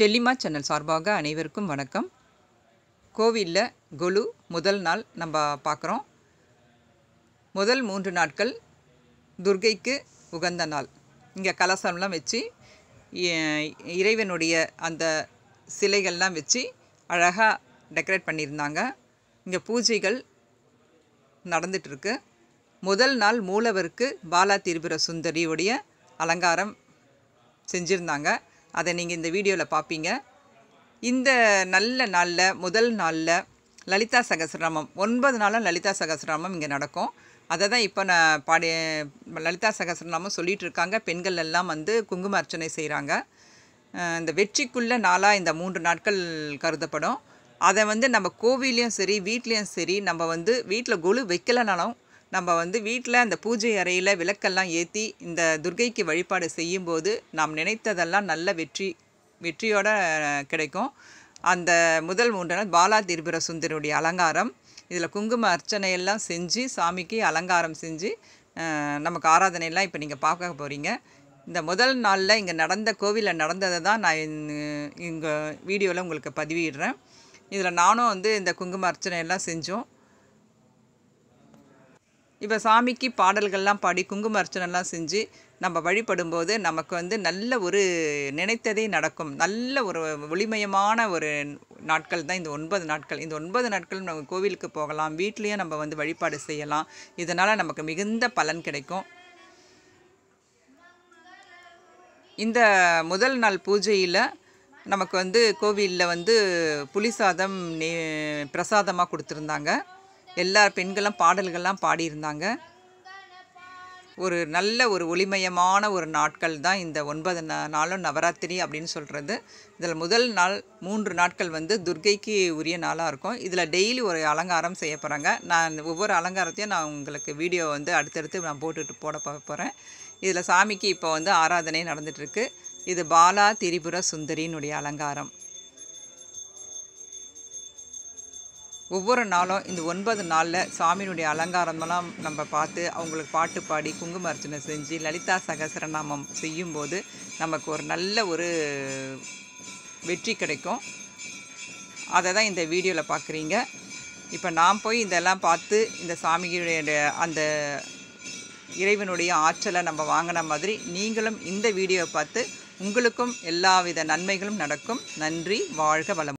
டெல்லிமா channel சார்பாக அனைவருக்கும் வணக்கம் கோவிலில் கொலு முதல் நாள் நம்ம பார்க்குறோம் முதல் மூன்று நாட்கள் துர்க்கைக்கு உகந்த நாள் இங்கே கலசம்லாம் வச்சு இ- இறைவனுடைய அந்த சிலைகள்லாம் வச்சு அழகாக டெக்கரேட் பண்ணியிருந்தாங்க இங்கே பூஜைகள் நடந்துட்டுருக்கு முதல் நாள் மூலவருக்கு பாலா திரிபுர சுந்தரியுடைய அலங்காரம் செஞ்சுருந்தாங்க அதை நீங்கள் இந்த வீடியோவில் பார்ப்பீங்க இந்த நல்ல நாளில் முதல் நாளில் லலிதா சகஸ்ரநாமம் ஒன்பது நாளும் லலிதா சகஸ்ரநாமம் இங்கே நடக்கும் அதை தான் இப்போ நான் பாடி லலிதா சகஸ்ரநாமம் சொல்லிட்டு இருக்காங்க பெண்கள் எல்லாம் வந்து குங்கும அர்ச்சனை செய்கிறாங்க இந்த வெற்றிக்குள்ள நாளாக இந்த மூன்று நாட்கள் கருதப்படும் அதை வந்து நம்ம கோவிலையும் சரி வீட்லேயும் சரி நம்ம வந்து வீட்டில் கொலு வைக்கலைனாலும் நம்ம வந்து வீட்டில் அந்த பூஜை அறையில் விளக்கெல்லாம் ஏற்றி இந்த துர்க்கைக்கு வழிபாடு செய்யும்போது நாம் நினைத்ததெல்லாம் நல்ல வெற்றி வெற்றியோட அஹ், கிடைக்கும் அந்த முதல் மூன்று நாள் பாலா திரிபுர சுந்தருடைய அலங்காரம் இதில் குங்கும அர்ச்சனை எல்லாம் செஞ்சு சாமிக்கு அலங்காரம் செஞ்சு அஹ், நமக்கு ஆராதனையெல்லாம் இப்போ நீங்கள் பார்க்க போகிறீங்க இந்த முதல் நாளில் இங்கே நடந்த கோவிலில் நடந்ததை தான் நான் இங்கே வீடியோவில் உங்களுக்கு பதிவிடுறேன் இதில் நானும் வந்து இந்த குங்கும அர்ச்சனை எல்லாம் செஞ்சோம் இப்போ சாமிக்கு பாடல்கள்லாம் பாடி குங்கும அர்ச்சனைலாம் செஞ்சு நம்ம வழிபடும்போது நமக்கு வந்து நல்ல ஒரு நினைத்ததே நடக்கும் நல்ல ஒரு ஒளிமயமான ஒரு நாட்கள் தான் இந்த ஒன்பது நாட்கள் இந்த ஒன்பது நாட்கள் நம்ம கோவிலுக்கு போகலாம் வீட்லேயும் நம்ம வந்து வழிபாடு செய்யலாம் இதனால் நமக்கு மிகுந்த பலன் கிடைக்கும் இந்த முதல் நாள் பூஜையில் நமக்கு வந்து கோவிலில் வந்து புளிசாதம் நே பிரசாதமாக கொடுத்துருந்தாங்க எல்லா பெண்களும் பாடல்கள்லாம் பாடியிருந்தாங்க ஒரு நல்ல ஒரு ஒளிமயமான ஒரு நாட்கள் தான் இந்த ஒன்பது நா- நாளும் நவராத்திரி அப்படின்னு சொல்கிறது இதில் முதல் நாள் மூன்று நாட்கள் வந்து துர்க்கைக்கு உரிய நாளாக இருக்கும் இதில் டெய்லி ஒரு அலங்காரம் செய்ய போகிறாங்க நான் ஒவ்வொரு அலங்காரத்தையும் நான் உங்களுக்கு வீடியோ வந்து அடுத்தடுத்து நான் போட்டுட்டு போட போகிறேன் இதில் சாமிக்கு இப்போ வந்து ஆராதனை நடந்துட்டுருக்கு இது பாலா திரிபுர சுந்தரியினுடைய அலங்காரம் ஒவ்வொரு நாளும் இந்த ஒன்பது நாளில் சாமியினுடைய அலங்காரமெல்லாம் நம்ம பார்த்து அவங்களுக்கு பாட்டு பாடி குங்கும அர்ச்சனை செஞ்சு லலிதா சகசரநாமம் செய்யும்போது நமக்கு ஒரு நல்ல ஒரு வெற்றி கிடைக்கும் அதை தான் இந்த வீடியோவில் பார்க்குறீங்க இப்போ நான் போய் இதெல்லாம் பார்த்து இந்த சாமியுடைய அந்த இறைவனுடைய ஆற்றலை நம்ம வாங்கின மாதிரி நீங்களும் இந்த வீடியோவை பார்த்து உங்களுக்கும் எல்லாவித நன்மைகளும் நடக்கும் நன்றி வாழ்க வளம்